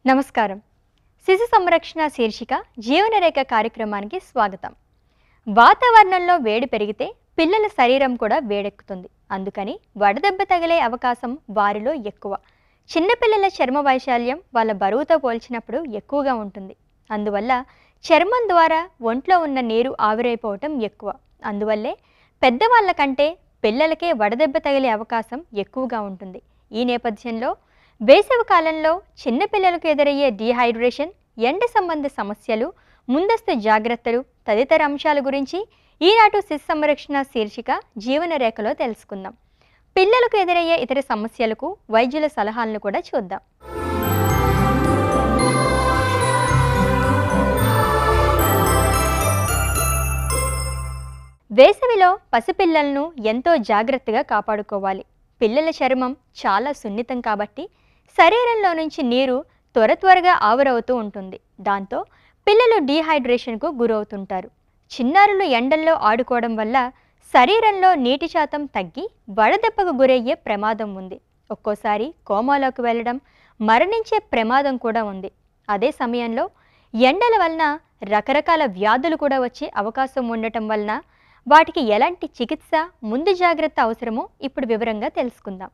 నమస్కారం శిశు సంరక్షణ శీర్షిక జీవనరేఖ కార్యక్రమానికి స్వాగతం వాతావరణంలో వేడి పెరిగితే పిల్లల శరీరం కూడా వేడెక్కుతుంది అందుకని వడదెబ్బ తగిలే అవకాశం వారిలో ఎక్కువ చిన్నపిల్లల చర్మ వైశాల్యం వాళ్ళ బరువుతో పోల్చినప్పుడు ఎక్కువగా ఉంటుంది అందువల్ల చర్మం ద్వారా ఒంట్లో ఉన్న నీరు ఆవిరైపోవటం ఎక్కువ అందువల్లే పెద్దవాళ్ళ కంటే పిల్లలకే వడదెబ్బ తగిలే అవకాశం ఎక్కువగా ఉంటుంది ఈ నేపథ్యంలో వేసవి కాలంలో చిన్నపిల్లలకు ఎదురయ్యే డీహైడ్రేషన్ ఎండ సంబంధ సమస్యలు ముందస్తు జాగ్రత్తలు తదితర అంశాల గురించి ఈనాటి శిశు సంరక్షణ శీర్షిక జీవనరేఖలో తెలుసుకుందాం పిల్లలకు ఎదురయ్యే ఇతర సమస్యలకు వైద్యుల సలహాలను కూడా చూద్దాం వేసవిలో పసిపిల్లలను ఎంతో జాగ్రత్తగా కాపాడుకోవాలి పిల్లల చర్మం చాలా సున్నితం కాబట్టి శరీరంలో నుంచి నీరు త్వర త్వరగా ఆవిరవుతూ ఉంటుంది దాంతో పిల్లలు డీహైడ్రేషన్కు గురవుతుంటారు చిన్నారులు ఎండల్లో ఆడుకోవడం వల్ల శరీరంలో నీటి శాతం తగ్గి వడదెబ్బకు గురయ్యే ప్రమాదం ఉంది ఒక్కోసారి కోమాలోకి వెళ్ళడం మరణించే ప్రమాదం కూడా ఉంది అదే సమయంలో ఎండల వలన రకరకాల వ్యాధులు కూడా వచ్చే అవకాశం ఉండటం వలన వాటికి ఎలాంటి చికిత్స ముందు జాగ్రత్త అవసరమో ఇప్పుడు వివరంగా తెలుసుకుందాం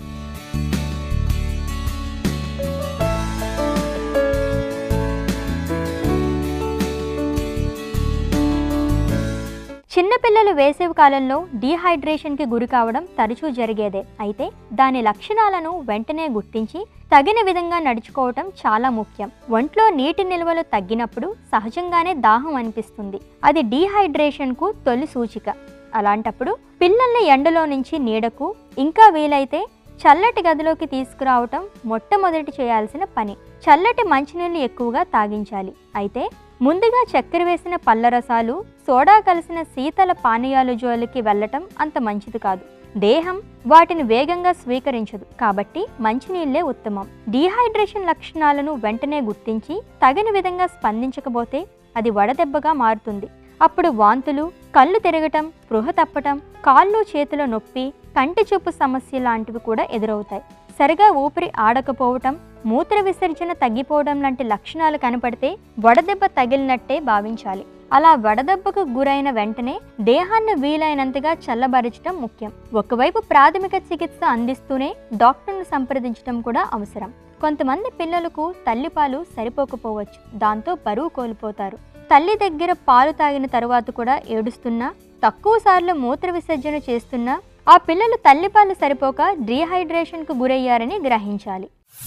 చిన్నపిల్లలు వేసవి కాలంలో డీహైడ్రేషన్కి గురి కావడం తరచూ జరిగేదే అయితే దాని లక్షణాలను వెంటనే గుర్తించి తగిన విధంగా నడుచుకోవటం చాలా ముఖ్యం ఒంట్లో నీటి నిల్వలు తగ్గినప్పుడు సహజంగానే దాహం అనిపిస్తుంది అది డీహైడ్రేషన్కు తొలి సూచిక అలాంటప్పుడు పిల్లల్ని ఎండలో నుంచి నీడకు ఇంకా వీలైతే చల్లటి గదిలోకి తీసుకురావటం మొట్టమొదటి చేయాల్సిన పని చల్లటి మంచినీళ్ళు ఎక్కువగా తాగించాలి అయితే ముందుగా చక్కెర వేసిన పళ్ళ రసాలు సోడా కలిసిన శీతల పానీయాలు జోలికి వెళ్ళటం అంత మంచిది కాదు దేహం వాటిని వేగంగా స్వీకరించదు కాబట్టి మంచినీళ్ళే ఉత్తమం డీహైడ్రేషన్ లక్షణాలను వెంటనే గుర్తించి తగిన విధంగా స్పందించకపోతే అది వడదెబ్బగా మారుతుంది అప్పుడు వాంతులు కళ్ళు తిరగటం స్పృహ తప్పటం కాళ్ళు చేతుల నొప్పి కంటి చూపు సమస్య లాంటివి కూడా ఎదురవుతాయి సరిగా ఊపిరి ఆడకపోవటం మూత్ర విసర్జన తగ్గిపోవడం లాంటి లక్షణాలు కనపడితే వడదెబ్బ తగిలినట్టే భావించాలి అలా వడదెబ్బకు గురైన వెంటనే దేహాన్ని వీలైనంతగా చల్లబరచడం ముఖ్యం ఒకవైపు ప్రాథమిక చికిత్స అందిస్తూనే డాక్టర్ను సంప్రదించడం కూడా అవసరం కొంతమంది పిల్లలకు తల్లిపాలు సరిపోకపోవచ్చు దాంతో బరువు కోల్పోతారు తల్లి దగ్గర పాలు తాగిన తరువాత కూడా ఏడుస్తున్నా తక్కువ సార్లు మూత్ర విసర్జన చేస్తున్నా ఆ పిల్లలు తల్లిపాలు సరిపోక డీహైడ్రేషన్కు గురయ్యారని గ్రహించాలి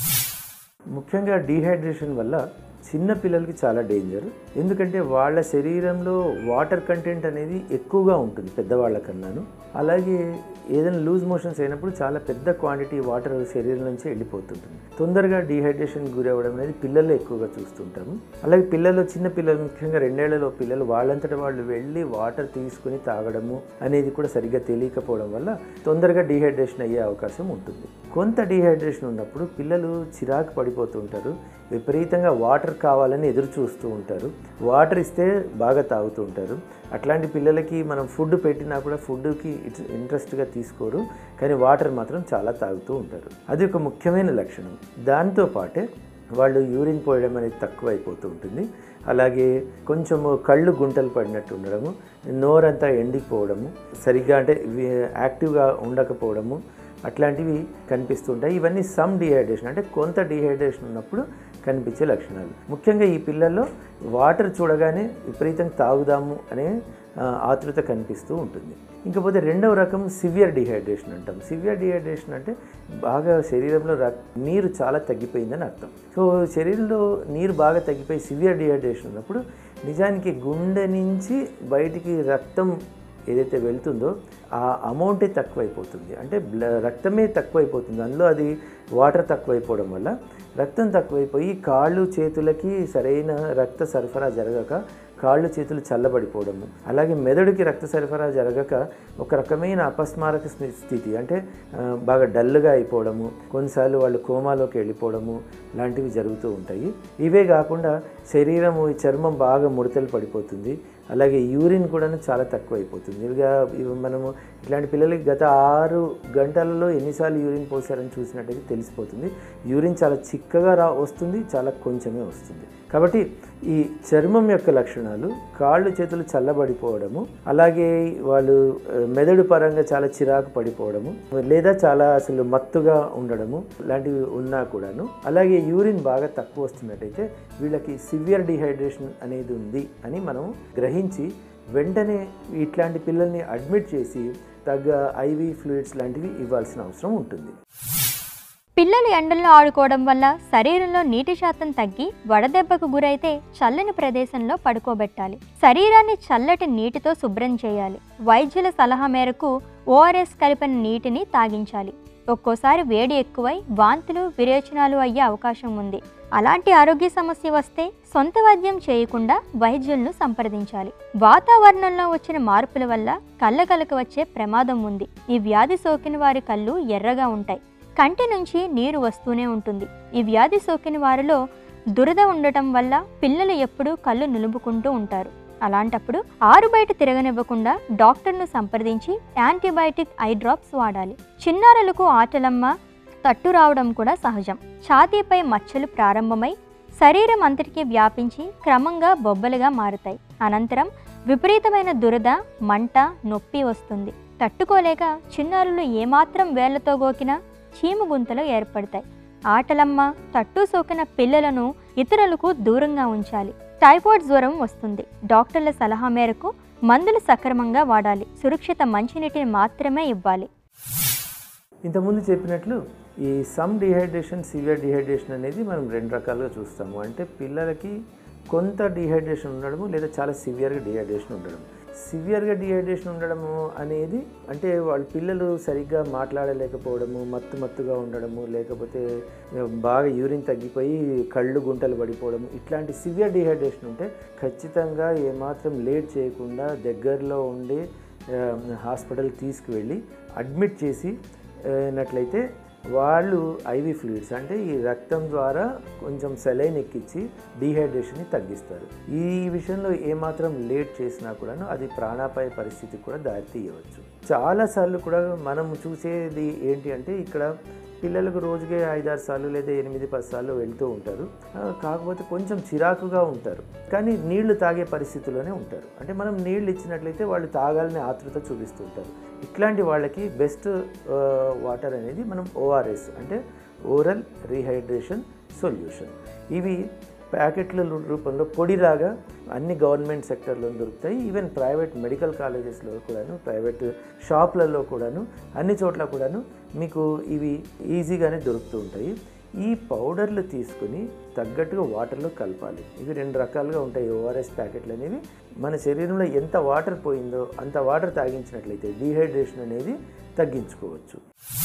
ముఖ్యంగా డీహైడ్రేషన్ వల్ల చిన్న పిల్లలకి చాలా డేంజర్ ఎందుకంటే వాళ్ళ శరీరంలో వాటర్ కంటెంట్ అనేది ఎక్కువగా ఉంటుంది పెద్దవాళ్ళ కన్నాను అలాగే ఏదైనా లూజ్ మోషన్స్ అయినప్పుడు చాలా పెద్ద క్వాంటిటీ వాటర్ శరీరం నుంచి వెళ్ళిపోతుంటుంది తొందరగా డీహైడ్రేషన్ గురవ్వడం అనేది పిల్లల్లో ఎక్కువగా చూస్తుంటాము అలాగే పిల్లలు చిన్న పిల్లలు ముఖ్యంగా రెండేళ్లలో పిల్లలు వాళ్ళంతట వాళ్ళు వెళ్ళి వాటర్ తీసుకుని తాగడము అనేది కూడా సరిగ్గా తెలియకపోవడం వల్ల తొందరగా డీహైడ్రేషన్ అయ్యే అవకాశం ఉంటుంది కొంత డీహైడ్రేషన్ ఉన్నప్పుడు పిల్లలు చిరాకు పడిపోతుంటారు విపరీతంగా వాటర్ కావాలని ఎదురు చూస్తూ ఉంటారు వాటర్ ఇస్తే బాగా తాగుతూ ఉంటారు అట్లాంటి పిల్లలకి మనం ఫుడ్ పెట్టినా కూడా ఫుడ్కి ఇంట్రెస్ట్గా తీసుకోరు కానీ వాటర్ మాత్రం చాలా తాగుతూ ఉంటారు అది ఒక ముఖ్యమైన లక్షణం దాంతో పాటే వాళ్ళు యూరిన్ పోయడం అనేది తక్కువ అయిపోతూ ఉంటుంది అలాగే కొంచెము కళ్ళు గుంటలు పడినట్టు ఉండడము నోరంతా ఎండిపోవడము సరిగ్గా అంటే ఇవి యాక్టివ్గా ఉండకపోవడము అట్లాంటివి కనిపిస్తుంటాయి ఇవన్నీ సమ్ డిహైడ్రేషన్ అంటే కొంత డిహైడ్రేషన్ ఉన్నప్పుడు కనిపించే లక్షణాలు ముఖ్యంగా ఈ పిల్లల్లో వాటర్ చూడగానే విపరీతంగా తాగుదాము అనే ఆ, ఆతృత కనిపిస్తూ ఉంటుంది ఇంకపోతే రెండవ రకం సివియర్ డిహైడ్రేషన్ అంటాం సివియర్ డిహైడ్రేషన్ అంటే బాగా శరీరంలో రక్ నీరు చాలా తగ్గిపోయిందని అర్థం సో శరీరంలో నీరు బాగా తగ్గిపోయి సివియర్ డిహైడ్రేషన్ ఉన్నప్పుడు నిజానికి గుండె నుంచి బయటికి రక్తం ఏదైతే వెళ్తుందో ఆ అమౌంటే తక్కువైపోతుంది అంటే బ్ల రక్తమే తక్కువైపోతుంది అందులో అది వాటర్ తక్కువైపోవడం వల్ల రక్తం తక్కువైపోయి కాళ్ళు చేతులకి సరైన రక్త సరఫరా జరగక కాళ్ళు చేతులు చల్లబడిపోవడము అలాగే మెదడుకి రక్త సరఫరా జరగక ఒక రకమైన అపస్మారక స్థి- స్థితి అంటే ఆ, బాగా డల్గా అయిపోవడము కొన్నిసార్లు వాళ్ళు కోమాలోకి వెళ్ళిపోవడము లాంటివి జరుగుతూ ఉంటాయి ఇవే కాకుండా శరీరము ఈ చర్మం బాగా ముడతలు పడిపోతుంది అలాగే యూరిన్ కూడా చాలా తక్కువ అయిపోతుంది ఇక ఇవి మనము ఇట్లాంటి పిల్లలకి గత ఆరు గంటలలో ఎన్నిసార్లు యూరిన్ పోసారని చూసినట్టయితే తెలిసిపోతుంది యూరిన్ చాలా చిక్కగా రా వస్తుంది చాలా కొంచెమే వస్తుంది కాబట్టి ఈ చర్మం యొక్క లక్షణాలు కాళ్ళు చేతులు చల్లబడిపోవడము అలాగే వాళ్ళు ఆ, మెదడు పరంగా చాలా చిరాకు పడిపోవడము లేదా చాలా అసలు మత్తుగా ఉండడము లాంటివి ఉన్నా కూడాను అలాగే యూరిన్ బాగా తక్కువ వస్తున్నట్టయితే వీళ్ళకి సివియర్ డిహైడ్రేషన్ అనేది ఉంది అని మనం గ్రహించి వెంటనే ఇట్లాంటి పిల్లల్ని అడ్మిట్ చేసి తగ్గ ఐవి ఫ్లూయిడ్స్ లాంటివి ఇవ్వాల్సిన అవసరం ఉంటుంది పిల్లలు ఎండల్లో ఆడుకోవడం వల్ల శరీరంలో నీటి శాతం తగ్గి వడదెబ్బకు గురైతే చల్లని ప్రదేశంలో పడుకోబెట్టాలి శరీరాన్ని చల్లటి నీటితో శుభ్రం చేయాలి వైద్యుల సలహా మేరకు ఓఆర్ఎస్ కలిపిన నీటిని తాగించాలి ఒక్కోసారి వేడి ఎక్కువై వాంతులు విరేచనాలు అయ్యే అవకాశం ఉంది అలాంటి ఆరోగ్య సమస్య వస్తే సొంత వైద్యం చేయకుండా వైద్యులను సంప్రదించాలి వాతావరణంలో వచ్చిన మార్పుల వల్ల కళ్ళకలకు వచ్చే ప్రమాదం ఉంది ఈ వ్యాధి సోకిన వారి కళ్ళు ఎర్రగా ఉంటాయి కంటి నుంచి నీరు వస్తూనే ఉంటుంది ఈ వ్యాధి సోకిన వారిలో దురద ఉండటం వల్ల పిల్లలు ఎప్పుడూ కళ్ళు నులుపుకుంటూ ఉంటారు అలాంటప్పుడు ఆరు బయట తిరగనివ్వకుండా డాక్టర్ను సంప్రదించి యాంటీబయాటిక్ ఐ డ్రాప్స్ వాడాలి చిన్నారులకు ఆటలమ్మ తట్టు రావడం కూడా సహజం ఛాతీపై మచ్చలు ప్రారంభమై శరీరం అంతటికీ వ్యాపించి క్రమంగా బొబ్బలుగా మారుతాయి అనంతరం విపరీతమైన దురద మంట నొప్పి వస్తుంది తట్టుకోలేక చిన్నారులు ఏమాత్రం వేళ్లతో గోకినా చీము గుంతలు ఏర్పడతాయి ఆటలమ్మ తట్టు సోకిన పిల్లలను ఇతరులకు దూరంగా ఉంచాలి టైఫాయిడ్ జ్వరం వస్తుంది డాక్టర్ల సలహా మేరకు మందులు సక్రమంగా వాడాలి సురక్షిత మంచినీటిని మాత్రమే ఇవ్వాలి ఇంతకుముందు చెప్పినట్లు ఈ సమ్ డిహైడ్రేషన్ సివియర్ డిహైడ్రేషన్ అనేది మనం రెండు రకాలుగా చూస్తాము అంటే పిల్లలకి కొంత డిహైడ్రేషన్ ఉండడము లేదా చాలా సివియర్గా డిహైడ్రేషన్ ఉండడం సివియర్గా డిహైడ్రేషన్ ఉండడము అనేది అంటే వాళ్ళ పిల్లలు సరిగ్గా మాట్లాడలేకపోవడము మత్తు మత్తుగా ఉండడము లేకపోతే బాగా యూరిన్ తగ్గిపోయి కళ్ళు గుంటలు పడిపోవడము ఇట్లాంటి సివియర్ డిహైడ్రేషన్ ఉంటే ఖచ్చితంగా ఏమాత్రం లేట్ చేయకుండా దగ్గరలో ఉండి ఆ, హాస్పిటల్ తీసుకువెళ్ళి అడ్మిట్ చేసి అయినట్లయితే వాళ్ళు ఐవి ఫ్లూయిడ్స్ అంటే ఈ రక్తం ద్వారా కొంచెం సెలైన్ ఎక్కించి డీహైడ్రేషన్ని తగ్గిస్తారు ఈ విషయంలో ఏమాత్రం లేట్ చేసినా కూడాను అది ప్రాణాపాయ పరిస్థితికి కూడా దారి తీయవచ్చు చాలాసార్లు కూడా మనం చూసేది ఏంటి అంటే ఇక్కడ పిల్లలకు రోజుకి ఐదారు సార్లు లేదా ఎనిమిది పది సార్లు వెళ్తూ ఉంటారు ఆ, కాకపోతే కొంచెం చిరాకుగా ఉంటారు కానీ నీళ్లు తాగే పరిస్థితిలోనే ఉంటారు అంటే మనం నీళ్లు ఇచ్చినట్లయితే వాళ్ళు తాగాలని ఆతృత చూపిస్తూ ఉంటారు ఇట్లాంటి వాళ్ళకి బెస్ట్ వాటర్ అనేది మనం ఓఆర్ఎస్ అంటే ఓరల్ రీహైడ్రేషన్ సొల్యూషన్ ఇవి ప్యాకెట్ల రూ- రూపంలో పొడిలాగా అన్ని గవర్నమెంట్ సెక్టర్లో దొరుకుతాయి ఈవెన్ ప్రైవేట్ మెడికల్ కాలేజెస్లో కూడాను ప్రైవేట్ షాప్లలో కూడాను అన్ని చోట్ల కూడాను మీకు ఇవి ఈజీగానే దొరుకుతూ ఉంటాయి ఈ పౌడర్లు తీసుకుని తగ్గట్టుగా వాటర్లో కలపాలి ఇవి రెండు రకాలుగా ఉంటాయి ఓఆర్ఎస్ ప్యాకెట్లు అనేవి మన శరీరంలో ఎంత వాటర్ పోయిందో అంత వాటర్ తాగించినట్లయితే డీహైడ్రేషన్ అనేది తగ్గించుకోవచ్చు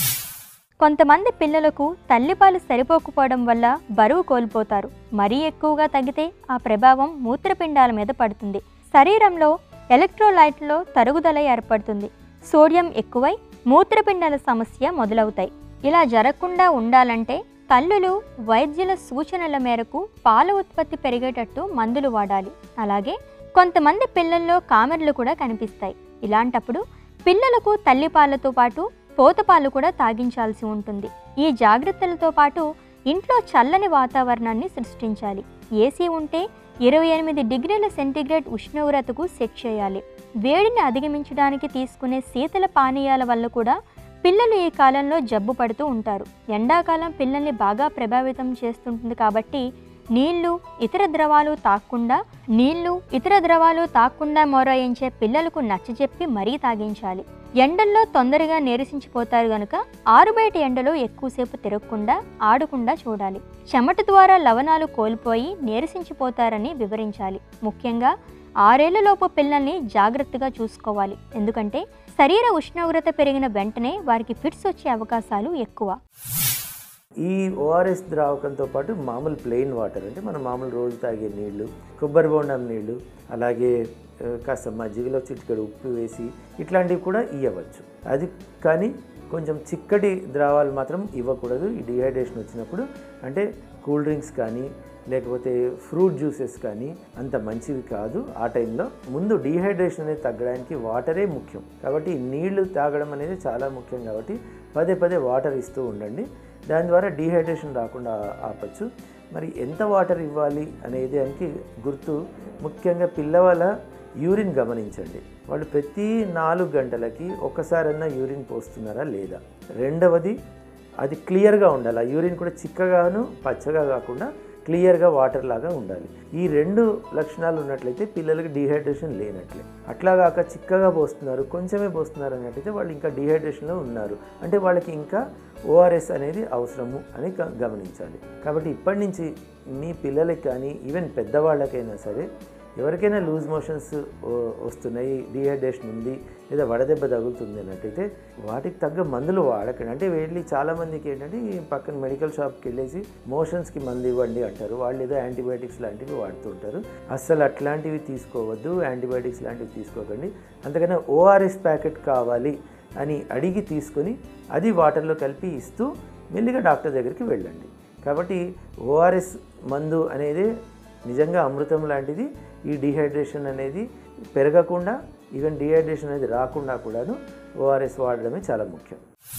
కొంతమంది పిల్లలకు తల్లిపాలు సరిపోకపోవడం వల్ల బరువు కోల్పోతారు మరీ ఎక్కువగా తగ్గితే ఆ ప్రభావం మూత్రపిండాల మీద పడుతుంది శరీరంలో ఎలక్ట్రోలైట్లో తరుగుదల ఏర్పడుతుంది సోడియం ఎక్కువై మూత్రపిండాల సమస్య మొదలవుతాయి ఇలా జరగకుండా ఉండాలంటే తల్లులు వైద్యుల సూచనల మేరకు పాల ఉత్పత్తి పెరిగేటట్టు మందులు వాడాలి అలాగే కొంతమంది పిల్లల్లో కామెర్లు కూడా కనిపిస్తాయి ఇలాంటప్పుడు పిల్లలకు తల్లిపాలతో పాటు పోతపాలు కూడా తాగించాల్సి ఉంటుంది ఈ జాగ్రత్తలతో పాటు ఇంట్లో చల్లని వాతావరణాన్ని సృష్టించాలి ఏసీ ఉంటే ఇరవై ఎనిమిది డిగ్రీల సెంటీగ్రేడ్ ఉష్ణోగ్రతకు సెట్ చేయాలి వేడిని అధిగమించడానికి తీసుకునే శీతల పానీయాల వల్ల కూడా పిల్లలు ఈ కాలంలో జబ్బు పడుతూ ఉంటారు ఎండాకాలం పిల్లల్ని బాగా ప్రభావితం చేస్తుంటుంది కాబట్టి నీళ్లు ఇతర ద్రవాలు తాక్కుండా నీళ్లు ఇతర ద్రవాలు తాక్కుండా మొరాయించే పిల్లలకు నచ్చజెప్పి మరీ తాగించాలి ఎండల్లో తొందరగా నీరసించిపోతారు గనుక ఆరుబయట ఎండలో ఎక్కువసేపు తిరగకుండా ఆడకుండా చూడాలి చెమట ద్వారా లవణాలు కోల్పోయి నీరసించిపోతారని వివరించాలి ముఖ్యంగా ఆరేళ్లలోపు పిల్లల్ని జాగ్రత్తగా చూసుకోవాలి ఎందుకంటే శరీర ఉష్ణోగ్రత పెరిగిన వెంటనే వారికి ఫిట్స్ వచ్చే అవకాశాలు ఎక్కువ ఈ ఓఆర్ఎస్ ద్రావకంతో పాటు మామూలు ప్లెయిన్ వాటర్ అంటే మనం మామూలు రోజు తాగే నీళ్లు కొబ్బరి బోండం నీళ్లు అలాగే ఆ, కాస్త మజ్జిగలో చిటికెడు ఉప్పు వేసి ఇట్లాంటివి కూడా ఇవ్వచ్చు అది కానీ కొంచెం చిక్కటి ద్రావాలు మాత్రం ఇవ్వకూడదు ఈ డిహైడ్రేషన్ వచ్చినప్పుడు అంటే కూల్ డ్రింక్స్ కానీ లేకపోతే ఫ్రూట్ జ్యూసెస్ కానీ అంత మంచివి కాదు ఆ టైంలో ముందు డీహైడ్రేషన్ అనేది తగ్గడానికి వాటరే ముఖ్యం కాబట్టి నీళ్లు తాగడం అనేది చాలా ముఖ్యం కాబట్టి పదే పదే వాటర్ ఇస్తూ ఉండండి దాని ద్వారా డీహైడ్రేషన్ రాకుండా ఆపచ్చు మరి ఎంత వాటర్ ఇవ్వాలి అనేది దానికి గుర్తు ముఖ్యంగా పిల్లవాళ్ళ యూరిన్ గమనించండి వాళ్ళు ప్రతి నాలుగు గంటలకి ఒక్కసారన్నా యూరిన్ పోస్తున్నారా లేదా రెండవది అది క్లియర్గా ఉండాలి ఆ యూరిన్ కూడా చిక్కగాను పచ్చగా కాకుండా క్లియర్గా వాటర్ లాగా ఉండాలి ఈ రెండు లక్షణాలు ఉన్నట్లయితే పిల్లలకి డీహైడ్రేషన్ లేనట్లే అట్లా కాక చిక్కగా పోస్తున్నారు కొంచెమే పోస్తున్నారు అన్నట్లయితే వాళ్ళు ఇంకా డీహైడ్రేషన్లో ఉన్నారు అంటే వాళ్ళకి ఇంకా ఓఆర్ఎస్ అనేది అవసరము అని గ- గమనించాలి కాబట్టి ఇప్పటి నుంచి మీ పిల్లలకి కానీ ఈవెన్ పెద్దవాళ్ళకైనా సరే ఎవరికైనా లూజ్ మోషన్స్ వస్తున్నాయి డీహైడ్రేషన్ ఉంది లేదా వడదెబ్బ తగులుతుంది అన్నట్టయితే వాటికి తగ్గ మందులు వాడకండి అంటే వెళ్ళి చాలామందికి ఏంటంటే ఈ పక్కన మెడికల్ షాప్కి వెళ్ళేసి మోషన్స్కి మందు ఇవ్వండి అంటారు వాళ్ళు ఏదో యాంటీబయాటిక్స్ లాంటివి వాడుతుంటారు అస్సలు అట్లాంటివి తీసుకోవద్దు యాంటీబయాటిక్స్ లాంటివి తీసుకోకండి అంతకన్నా ఓఆర్ఎస్ ప్యాకెట్ కావాలి అని అడిగి తీసుకొని అది వాటర్లో కలిపి ఇస్తూ మెల్లిగా డాక్టర్ దగ్గరికి వెళ్ళండి కాబట్టి ఓఆర్ఎస్ మందు అనేది నిజంగా అమృతం లాంటిది ఈ డీహైడ్రేషన్ అనేది పెరగకుండా ఈవెన్ డీహైడ్రేషన్ అనేది రాకుండా కూడాను ఓఆర్ఎస్ వాడడమే చాలా ముఖ్యం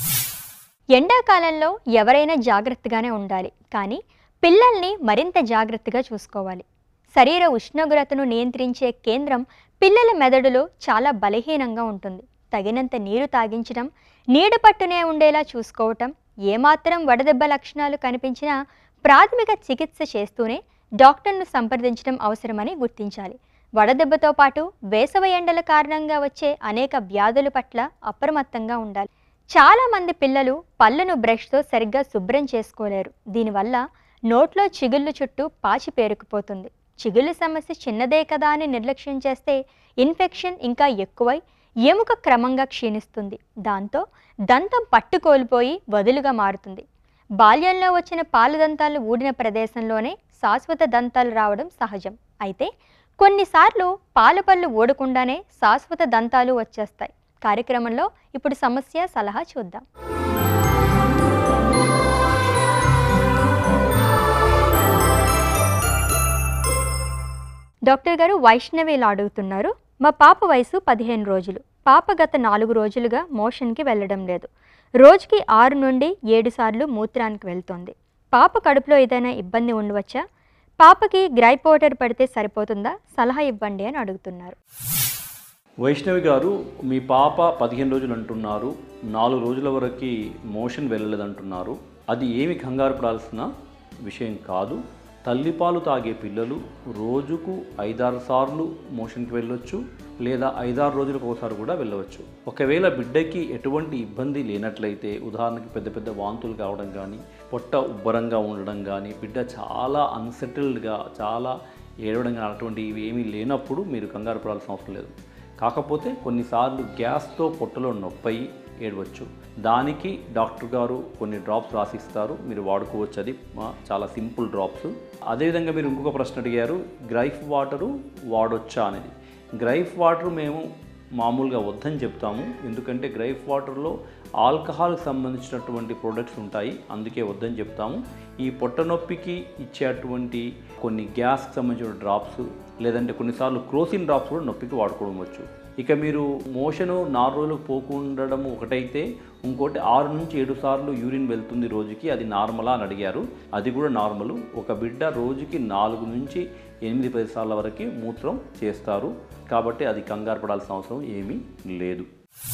ఎండాకాలంలో ఎవరైనా జాగ్రత్తగానే ఉండాలి కానీ పిల్లల్ని మరింత జాగ్రత్తగా చూసుకోవాలి శరీర ఉష్ణోగ్రతను నియంత్రించే కేంద్రం పిల్లల మెదడులో చాలా బలహీనంగా ఉంటుంది తగినంత నీరు తాగించడం నీడ పట్టునే ఉండేలా చూసుకోవటం ఏమాత్రం వడదెబ్బ లక్షణాలు కనిపించినా ప్రాథమిక చికిత్స చేస్తూనే డాక్టర్ను సంప్రదించడం అవసరమని గుర్తించాలి వడదెబ్బతో పాటు వేసవి ఎండల కారణంగా వచ్చే అనేక వ్యాధుల పట్ల అప్రమత్తంగా ఉండాలి చాలా మంది పిల్లలు పళ్ళను బ్రష్తో సరిగ్గా శుభ్రం చేసుకోలేరు దీనివల్ల నోట్లో చిగుళ్ళు చుట్టూ పాచి పేరుకుపోతుంది చిగుళ్ళు సమస్య చిన్నదే కదా అని నిర్లక్ష్యం చేస్తే ఇన్ఫెక్షన్ ఇంకా ఎక్కువై ఎముక క్రమంగా క్షీణిస్తుంది దాంతో దంతం పట్టు కోల్పోయి వదులుగా మారుతుంది బాల్యంలో వచ్చిన పాలు దంతాలు ఊడిన ప్రదేశంలోనే శాశ్వత దంతాలు రావడం సహజం అయితే కొన్నిసార్లు పాల పళ్ళు ఊడకుండానే శాశ్వత దంతాలు వచ్చేస్తాయి కార్యక్రమంలో ఇప్పుడు సమస్య సలహా చూద్దాం డాక్టర్ గారు వైష్ణవి ఇలా అడుగుతున్నారు మా పాప వయసు పదిహేను రోజులు పాప గత నాలుగు రోజులుగా మోషన్కి వెళ్ళడం లేదు రోజుకి ఆరు నుండి ఏడు సార్లు మూత్రానికి వెళ్తోంది పాప కడుపులో ఏదైనా ఇబ్బంది ఉండవచ్చా పాపకి గ్రైప్ వాటర్ పడితే సరిపోతుందా సలహా ఇవ్వండి అని అడుగుతున్నారు వైష్ణవి గారు మీ పాప పదిహేను రోజులు అంటున్నారు నాలుగు రోజుల వరకు మోషన్ వెళ్ళలేదంటున్నారు అది ఏమి కంగారు పడాల్సిన విషయం కాదు తల్లిపాలు తాగే పిల్లలు రోజుకు ఐదారు సార్లు మోషన్కి వెళ్ళొచ్చు లేదా ఐదారు రోజులకు ఒకసారి కూడా వెళ్ళవచ్చు ఒకవేళ బిడ్డకి ఎటువంటి ఇబ్బంది లేనట్లయితే ఉదాహరణకి పెద్ద పెద్ద వాంతులు కావడం కానీ పొట్ట ఉబ్బరంగా ఉండడం కానీ బిడ్డ చాలా అన్సెటిల్డ్గా చాలా ఏడవడం కానీ అటువంటివి ఏమీ లేనప్పుడు మీరు కంగారు పడాల్సిన అవసరం లేదు కాకపోతే కొన్నిసార్లు గ్యాస్తో పొట్టలో నొప్పి ఏడవచ్చు దానికి డాక్టర్ గారు కొన్ని డ్రాప్స్ రాసిస్తారు మీరు వాడుకోవచ్చు అది ఆ, చాలా సింపుల్ డ్రాప్స్ అదేవిధంగా మీరు ఇంకొక ప్రశ్న అడిగారు గ్రైఫ్ వాటరు వాడొచ్చా అనేది గ్రైఫ్ వాటర్ మేము మామూలుగా వద్దని చెప్తాము ఎందుకంటే గ్రైఫ్ వాటర్లో ఆల్కహాల్కి సంబంధించినటువంటి ప్రోడక్ట్స్ ఉంటాయి అందుకే వద్దని చెప్తాము ఈ పొట్ట నొప్పికి ఇచ్చేటువంటి కొన్ని గ్యాస్కి సంబంధించిన డ్రాప్స్ లేదంటే కొన్నిసార్లు క్రోసిన్ డ్రాప్స్ కూడా నొప్పికి వాడుకోవడం వచ్చు ఇక మీరు మోషను నాలుగు రోజులకు పోకుండడం ఒకటైతే ఇంకోటి ఆరు నుంచి ఏడు సార్లు యూరిన్ వెళ్తుంది రోజుకి అది నార్మలా అని అడిగారు అది కూడా నార్మల్ ఒక బిడ్డ రోజుకి నాలుగు నుంచి ఎనిమిది పది సార్ల వరకు మూత్రం చేస్తారు కాబట్టి అది కంగారు పడాల్సిన అవసరం ఏమీ లేదు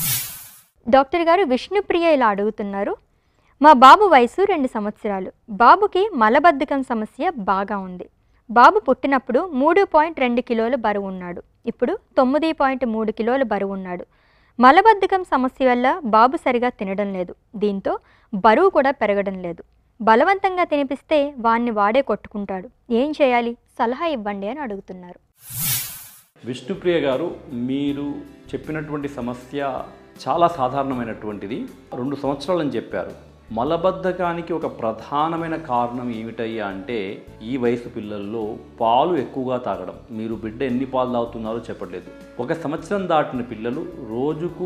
డాక్టర్ గారు విష్ణుప్రియ ఇలా అడుగుతున్నారు మా బాబు వయసు రెండు సంవత్సరాలు బాబుకి మలబద్ధకం సమస్య బాగా ఉంది బాబు పుట్టినప్పుడు మూడు పాయింట్ రెండు కిలోల బరువు ఉన్నాడు ఇప్పుడు తొమ్మిది పాయింట్ మూడు కిలోల బరువు ఉన్నాడు మలబద్ధకం సమస్య వల్ల బాబు సరిగా తినడం లేదు దీంతో బరువు కూడా పెరగడం లేదు బలవంతంగా తినిపిస్తే వాణ్ణి వాడే కొట్టుకుంటాడు ఏం చేయాలి సలహా ఇవ్వండి అని అడుగుతున్నారు విష్ణుప్రియ గారు మీరు చెప్పినటువంటి సమస్య చాలా సాధారణమైనటువంటిది రెండు సంవత్సరాలని చెప్పారు మలబద్ధకానికి ఒక ప్రధానమైన కారణం ఏమిటయ్యా అంటే ఈ వయసు పిల్లల్లో పాలు ఎక్కువగా తాగడం మీరు బిడ్డ ఎన్ని పాలు తాగుతున్నారో చెప్పట్లేదు ఒక సంవత్సరం దాటిన పిల్లలు రోజుకు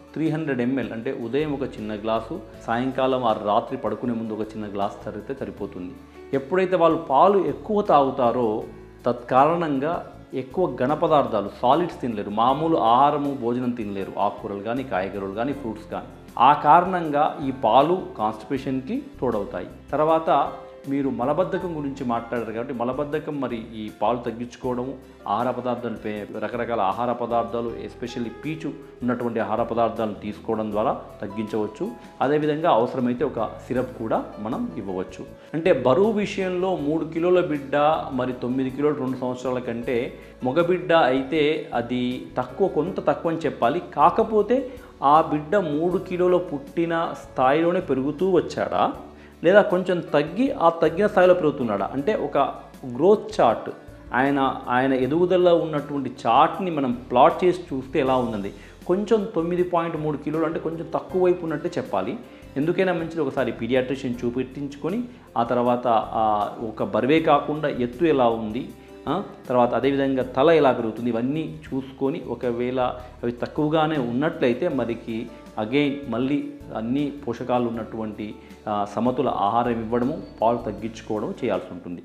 త్రీ హండ్రెడ్ ఎంఎల్ అంటే ఉదయం ఒక చిన్న గ్లాసు సాయంకాలం ఆ రాత్రి పడుకునే ముందు ఒక చిన్న గ్లాస్ తాగితే సరిపోతుంది ఎప్పుడైతే వాళ్ళు పాలు ఎక్కువ తాగుతారో తత్కారణంగా ఎక్కువ ఘన పదార్థాలు సాలిడ్స్ తినలేరు మామూలు ఆహారము భోజనం తినలేరు ఆకుకూరలు కానీ కాయగూరలు కానీ ఫ్రూట్స్ కానీ ఆ కారణంగా ఈ పాలు కాన్స్టిపేషన్కి తోడవుతాయి తర్వాత మీరు మలబద్ధకం గురించి మాట్లాడారు కాబట్టి మలబద్ధకం మరి ఈ పాలు తగ్గించుకోవడము ఆహార పదార్థాలు పే- రకరకాల ఆహార పదార్థాలు ఎస్పెషల్లీ పీచు ఉన్నటువంటి ఆహార పదార్థాలను తీసుకోవడం ద్వారా తగ్గించవచ్చు అదేవిధంగా అవసరమైతే ఒక సిరప్ కూడా మనం ఇవ్వవచ్చు అంటే బరువు విషయంలో మూడు కిలోల బిడ్డ మరి తొమ్మిది కిలోలు రెండు సంవత్సరాల కంటే మగబిడ్డ అయితే అది తక్కువ కొంత తక్కువ అని చెప్పాలి కాకపోతే ఆ బిడ్డ మూడు కిలోల పుట్టిన స్థాయిలోనే పెరుగుతూ వచ్చాడా లేదా కొంచెం తగ్గి ఆ తగ్గిన స్థాయిలో పెరుగుతున్నాడా అంటే ఒక గ్రోత్ చార్ట్ ఆయన ఆయన ఎదుగుదల ఉన్నటువంటి చార్ట్ని మనం ప్లాట్ చేసి చూస్తే ఎలా ఉందండి కొంచెం తొమ్మిది పాయింట్ మూడు కిలోలు అంటే కొంచెం తక్కువ వైపు ఉన్నట్టే చెప్పాలి ఎందుకైనా మంచిది ఒకసారి పీడియాట్రిషియన్ చూపెట్టించుకొని ఆ తర్వాత ఆ ఒక బరువే కాకుండా ఎత్తు ఎలా ఉంది ఆ, తర్వాత అదేవిధంగా తల ఎలా పెరుగుతుంది ఇవన్నీ చూసుకొని ఒకవేళ అవి తక్కువగానే ఉన్నట్లయితే మరికి అగైన్ మళ్ళీ అన్ని పోషకాలు ఉన్నటువంటి ఆ, సమతుల ఆహారం ఇవ్వడము పాలు తగ్గించుకోవడం చేయాల్సి ఉంటుంది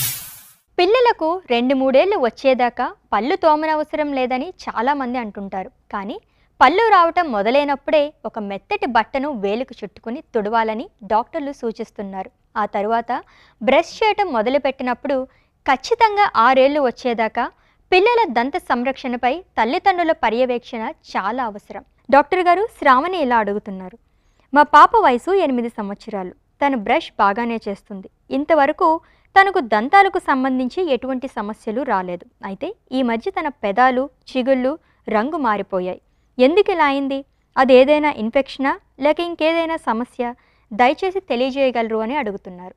పిల్లలకు రెండు మూడేళ్లు వచ్చేదాకా పళ్ళు తోమనవసరం లేదని చాలామంది అంటుంటారు కానీ పళ్ళు రావటం మొదలైనప్పుడే ఒక మెత్తటి బట్టను వేలుకు చుట్టుకుని తుడవాలని డాక్టర్లు సూచిస్తున్నారు ఆ తరువాత బ్రష్ చేయటం మొదలుపెట్టినప్పుడు ఖచ్చితంగా ఆరేళ్లు వచ్చేదాకా పిల్లల దంత సంరక్షణపై తల్లిదండ్రుల పర్యవేక్షణ చాలా అవసరం డాక్టర్ గారు శ్రావణి ఇలా అడుగుతున్నారు మా పాప వయసు ఎనిమిది సంవత్సరాలు తను బ్రష్ బాగానే చేస్తుంది ఇంతవరకు తనకు దంతాలకు సంబంధించి ఎటువంటి సమస్యలు రాలేదు అయితే ఈ మధ్య తన పెదాలు చిగుళ్ళు రంగు మారిపోయాయి ఎందుకు ఇలా అయింది అది ఏదైనా ఇన్ఫెక్షనా లేక ఇంకేదైనా సమస్య దయచేసి తెలియజేయగలరు అని అడుగుతున్నారు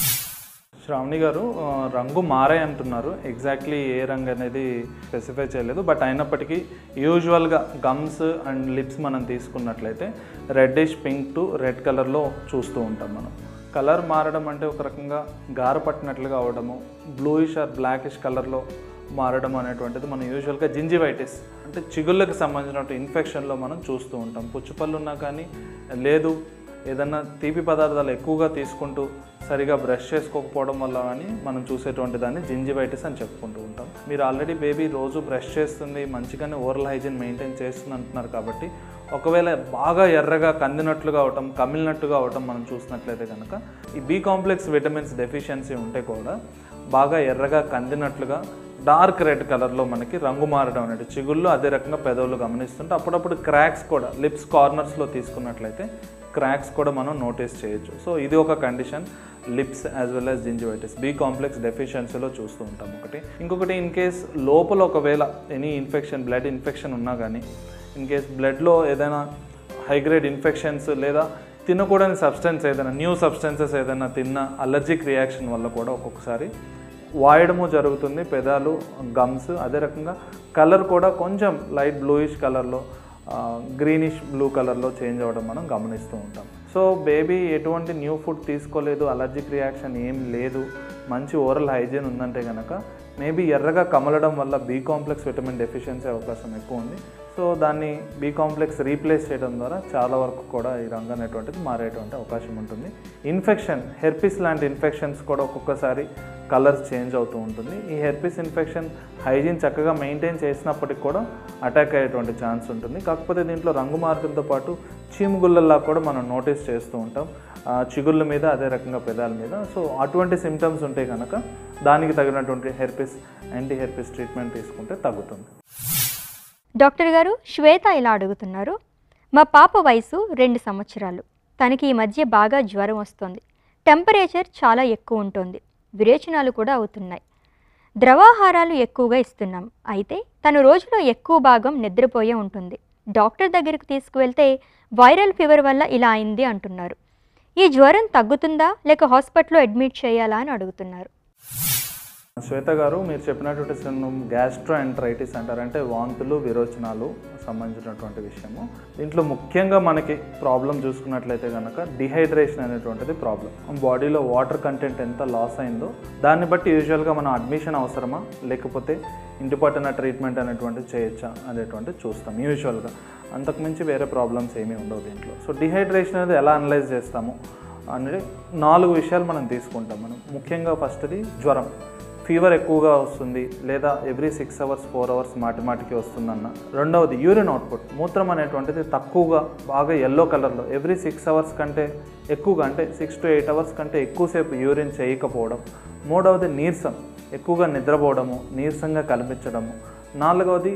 శ్రావణి గారు ఆ, రంగు మారాయి అంటున్నారు ఎగ్జాక్ట్లీ ఏ రంగు అనేది స్పెసిఫై చేయలేదు బట్ అయినప్పటికీ యూజువల్గా గమ్స్ అండ్ లిప్స్ మనం తీసుకున్నట్లయితే రెడ్డిష్ పింక్ టు రెడ్ కలర్లో చూస్తూ ఉంటాం మనం కలర్ మారడం అంటే ఒక రకంగా గార పట్టినట్లుగా అవడము బ్లూయిష్ ఆర్ బ్లాకిష్ కలర్లో మారడం అనేటువంటిది మనం యూజువల్గా జింజివైటిస్ అంటే చిగుళ్ళకి సంబంధించిన ఇన్ఫెక్షన్లో మనం చూస్తూ ఉంటాం పుచ్చుపళ్ళు ఉన్నా కానీ లేదు ఏదన్నా తీపి పదార్థాలు ఎక్కువగా తీసుకుంటూ సరిగా బ్రష్ చేసుకోకపోవడం వల్ల కానీ మనం చూసేటువంటి దాన్ని జింజివైటిస్ అని చెప్పుకుంటూ ఉంటాం మీరు ఆల్రెడీ బేబీ రోజు బ్రష్ చేస్తుంది మంచిగానే ఓరల్ హైజీన్ మెయింటైన్ చేస్తుంది అంటున్నారు కాబట్టి ఒకవేళ బాగా ఎర్రగా కందినట్లుగా అవటం కమిలినట్టుగా అవటం మనం చూసినట్లయితే కనుక ఈ బి కాంప్లెక్స్ విటమిన్స్ డెఫిషియన్సీ ఉంటే కూడా బాగా ఎర్రగా కందినట్లుగా డార్క్ రెడ్ కలర్లో మనకి రంగు మారడం అనేది చిగుళ్ళు అదే రకంగా పెదవులు గమనిస్తుంటే అప్పుడప్పుడు క్రాక్స్ కూడా లిప్స్ కార్నర్స్లో తీసుకున్నట్లయితే క్రాక్స్ కూడా మనం నోటీస్ చేయొచ్చు సో ఇది ఒక condition lips as well as gingivitis B complex డెఫిషియన్సీలో చూస్తూ ఉంటాం ఒకటి ఇంకొకటి ఇన్ కేస్ లోపల ఒకవేళ ఎనీ ఇన్ఫెక్షన్ బ్లడ్ ఇన్ఫెక్షన్ ఉన్నా కానీ ఇన్ కేస్ బ్లడ్లో ఏదైనా హైగ్రేడ్ ఇన్ఫెక్షన్స్ లేదా తినకూడని సబ్స్టెన్స్ ఏదైనా న్యూ సబ్స్టెన్సెస్ ఏదైనా తిన్న అలర్జిక్ రియాక్షన్ వల్ల కూడా ఒక్కొక్కసారి వాయడము జరుగుతుంది పెదాలు గమ్స్ అదే రకంగా కలర్ కూడా కొంచెం లైట్ బ్లూయిష్ కలర్లో గ్రీనిష్ బ్లూ కలర్లో చేంజ్ అవ్వడం మనం గమనిస్తూ ఉంటాం సో బేబీ ఎటువంటి న్యూ ఫుడ్ తీసుకోలేదు అలర్జిక్ రియాక్షన్ ఏం లేదు మంచి ఓరల్ హైజీన్ ఉందంటే కనుక మేబీ ఎర్రగా కమలడం వల్ల బీ కాంప్లెక్స్ విటమిన్ డెఫిషియన్సీ అవకాశం ఎక్కువ ఉంది సో దాన్ని బీ కాంప్లెక్స్ రీప్లేస్ చేయడం ద్వారా చాలా వరకు కూడా ఈ రంగు అనేటువంటిది మారేటువంటి అవకాశం ఉంటుంది ఇన్ఫెక్షన్ హెర్పిస్ లాంటి ఇన్ఫెక్షన్స్ కూడా ఒక్కొక్కసారి కలర్స్ చేంజ్ అవుతూ ఉంటుంది ఈ హెర్పిస్ ఇన్ఫెక్షన్ హైజీన్ చక్కగా మెయింటైన్ చేసినప్పటికి కూడా అటాక్ అయ్యేటువంటి ఛాన్స్ ఉంటుంది కాకపోతే దీంట్లో రంగు మార్పులతో పాటు చీముగుళ్ళల్లా కూడా మనం నోటీస్ చేస్తూ ఉంటాం ఆ, చిగుళ్ళ మీద అదే రకంగా పెదాల మీద సో అటువంటి సిమ్టమ్స్ ఉంటే కనుక దానికి తగినటువంటి హెర్పిస్ యాంటీ హెర్పిస్ ట్రీట్మెంట్ తీసుకుంటే తగ్గుతుంది డాక్టర్ గారు శ్వేత ఇలా అడుగుతున్నారు మా పాప వయసు రెండు సంవత్సరాలు తనకి ఈ మధ్య బాగా జ్వరం వస్తుంది టెంపరేచర్ చాలా ఎక్కువ ఉంటుంది విరేచనాలు కూడా అవుతున్నాయి ద్రవాహారాలు ఎక్కువగా ఇస్తున్నాం అయితే తను రోజులో ఎక్కువ భాగం నిద్రపోయే ఉంటుంది డాక్టర్ దగ్గరికి తీసుకువెళ్తే వైరల్ ఫీవర్ వల్ల ఇలా అయింది అంటున్నారు ఈ జ్వరం తగ్గుతుందా లేక హాస్పిటల్లో అడ్మిట్ చేయాలా అని అడుగుతున్నారు శ్వేత గారు మీరు చెప్పినటువంటి గ్యాస్ట్రో ఎంట్రైటిస్ అంటారు అంటే వాంతులు విరోచనాలు సంబంధించినటువంటి విషయము దీంట్లో ముఖ్యంగా మనకి ప్రాబ్లం చూసుకున్నట్లయితే కనుక డిహైడ్రేషన్ అనేటువంటిది ప్రాబ్లం బాడీలో వాటర్ కంటెంట్ ఎంత లాస్ అయిందో దాన్ని బట్టి యూజువల్గా మనం అడ్మిషన్ అవసరమా లేకపోతే ఇంటి పట్టున ట్రీట్మెంట్ అనేటువంటిది చేయొచ్చా అనేటువంటిది చూస్తాం యూజువల్గా అంతకుమించి వేరే ప్రాబ్లమ్స్ ఏమీ ఉండవు దీంట్లో సో డిహైడ్రేషన్ అనేది ఎలా అనలైజ్ చేస్తాము అంటే నాలుగు విషయాలు మనం తీసుకుంటాం మనం ముఖ్యంగా ఫస్ట్ది జ్వరం ఫీవర్ ఎక్కువగా వస్తుంది లేదా every six hours four hours మాటి మాటికి వస్తుందన్న రెండవది యూరిన్ అవుట్పుట్ మూత్రం అనేటువంటిది తక్కువగా బాగా ఎల్లో కలర్లో ఎవ్రీ సిక్స్ అవర్స్ కంటే ఎక్కువగా అంటే సిక్స్ టు ఎయిట్ అవర్స్ కంటే ఎక్కువసేపు యూరిన్ చేయకపోవడం మూడవది నీరసం ఎక్కువగా నిద్రపోవడము నీరసంగా కనిపించడము నాలుగవది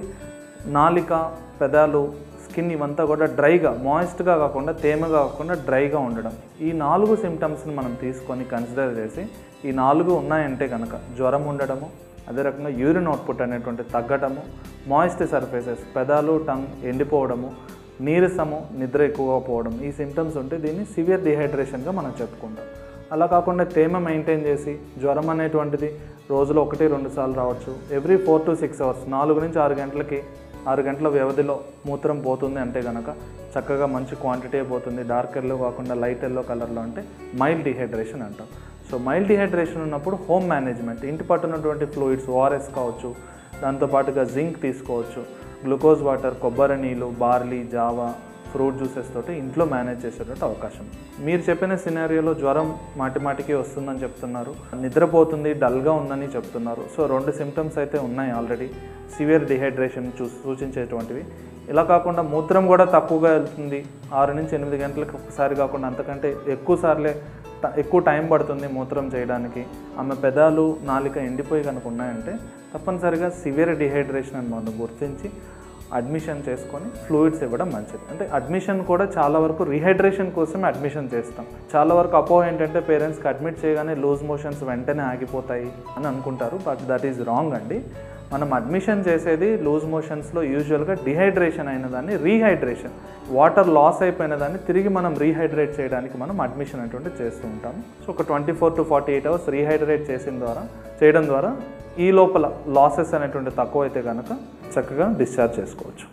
నాలిక పెదాలు స్కిన్ ఇవంతా కూడా డ్రైగా మాయిస్ట్గా కాకుండా తేమగా కాకుండా డ్రైగా ఉండడం ఈ నాలుగు సిమ్టమ్స్ని మనం తీసుకొని కన్సిడర్ చేసి ఈ నాలుగు ఉన్నాయంటే కనుక జ్వరం ఉండడము అదే రకంగా యూరిన్ అవుట్పుట్ అనేటువంటి తగ్గటము మాయిస్ట్ సర్ఫేసెస్ పెదాలు టంగ్ ఎండిపోవడము నీరసము నిద్ర ఎక్కువగా పోవడం ఈ సిమ్టమ్స్ ఉంటే దీన్ని సివియర్ డిహైడ్రేషన్గా మనం చెప్పుకుంటాం అలా కాకుండా తేమ మెయింటైన్ చేసి జ్వరం అనేటువంటిది రోజులో ఒకటి రెండు సార్లు రావచ్చు every four to six hours నాలుగు నుంచి ఆరు గంటలకి ఆరు గంటల వ్యవధిలో మూత్రం పోతుంది అంటే కనుక చక్కగా మంచి క్వాంటిటీ పోతుంది డార్క్ ఎల్లో కాకుండా లైట్ ఎల్లో కలర్లో అంటే మైల్డ్ డిహైడ్రేషన్ అంటాం సో మైల్డ్ డిహైడ్రేషన్ ఉన్నప్పుడు హోమ్ మేనేజ్మెంట్ ఇంటి పట్టున్నటువంటి ఫ్లూయిడ్స్ ఓఆర్ఎస్ కావచ్చు దాంతోపాటుగా జింక్ తీసుకోవచ్చు గ్లూకోజ్ వాటర్ కొబ్బరి నీళ్ళు బార్లీ జావా ఫ్రూట్ జ్యూసెస్ తోటి ఇంట్లో మేనేజ్ చేసేటట్టు అవకాశం మీరు చెప్పిన సినారియోలో జ్వరం మాటి మాటికి వస్తుందని చెప్తున్నారు నిద్రపోతుంది డల్గా ఉందని చెప్తున్నారు సో రెండు సిమ్టమ్స్ అయితే ఉన్నాయి ఆల్రెడీ సివియర్ డిహైడ్రేషన్ చూ సూచించేటువంటివి ఇలా కాకుండా మూత్రం కూడా తక్కువగా వెళ్తుంది ఆరు నుంచి ఎనిమిది గంటలకు ఒకసారి కాకుండా అంతకంటే ఎక్కువ సార్లే ట- ఎక్కువ టైం పడుతుంది మూత్రం చేయడానికి ఆమె పెదాలు నాలిక ఎండిపోయి కనుక ఉన్నాయంటే తప్పనిసరిగా సివియర్ డిహైడ్రేషన్ అని మనం గుర్తించి అడ్మిషన్ చేసుకొని ఫ్లూయిడ్స్ ఇవ్వడం మంచిది అంటే అడ్మిషన్ కూడా చాలా వరకు రీహైడ్రేషన్ కోసమే అడ్మిషన్ చేస్తాం చాలా వరకు అపోహ ఏంటంటే పేరెంట్స్కి అడ్మిట్ చేయగానే లూజ్ మోషన్స్ వెంటనే ఆగిపోతాయి అని అనుకుంటారు బట్ దట్ ఈజ్ రాంగ్ అండి మనం అడ్మిషన్ చేసేది లూజ్ మోషన్స్లో యూజువల్గా డిహైడ్రేషన్ అయిన దాన్ని రీహైడ్రేషన్ వాటర్ లాస్ అయిపోయిన దాన్ని తిరిగి మనం రీహైడ్రేట్ చేయడానికి మనం అడ్మిషన్ అటువంటి చేస్తూ ఉంటాం సో ఒక twenty four to forty eight hours rehydrate చేసిన ద్వారా చేయడం ద్వారా ఈ లోపల లాసెస్ అనేటువంటి తక్కువ అయితే కనుక చక్కగా డిశ్చార్జ్ చేసుకోవచ్చు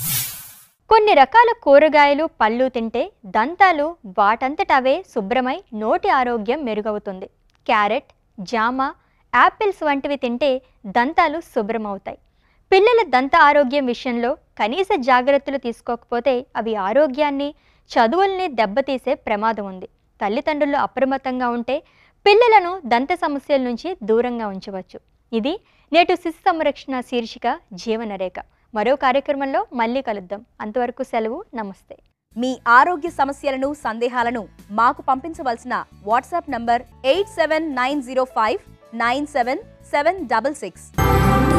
కొన్ని రకాల కూరగాయలు పళ్ళు తింటే దంతాలు వాటంతట అవే శుభ్రమై నోటి ఆరోగ్యం మెరుగవుతుంది క్యారెట్ జామ యాపిల్స్ వంటివి తింటే దంతాలు శుభ్రమవుతాయి పిల్లల దంత ఆరోగ్యం విషయంలో కనీస జాగ్రత్తలు తీసుకోకపోతే అవి ఆరోగ్యాన్ని చదువుల్ని దెబ్బతీసే ప్రమాదం ఉంది తల్లిదండ్రులు అప్రమత్తంగా ఉంటే పిల్లలను దంత సమస్యల నుంచి దూరంగా ఉంచవచ్చు ఇది నేటి శిశు సంరక్షణ శీర్షిక జీవనరేఖ మరో కార్యక్రమంలో మళ్ళీ కలుద్దాం అంతవరకు సెలవు నమస్తే మీ ఆరోగ్య సమస్యలను సందేహాలను మాకు పంపించవలసిన WhatsApp number eight seven nine zero five nine seven seven double six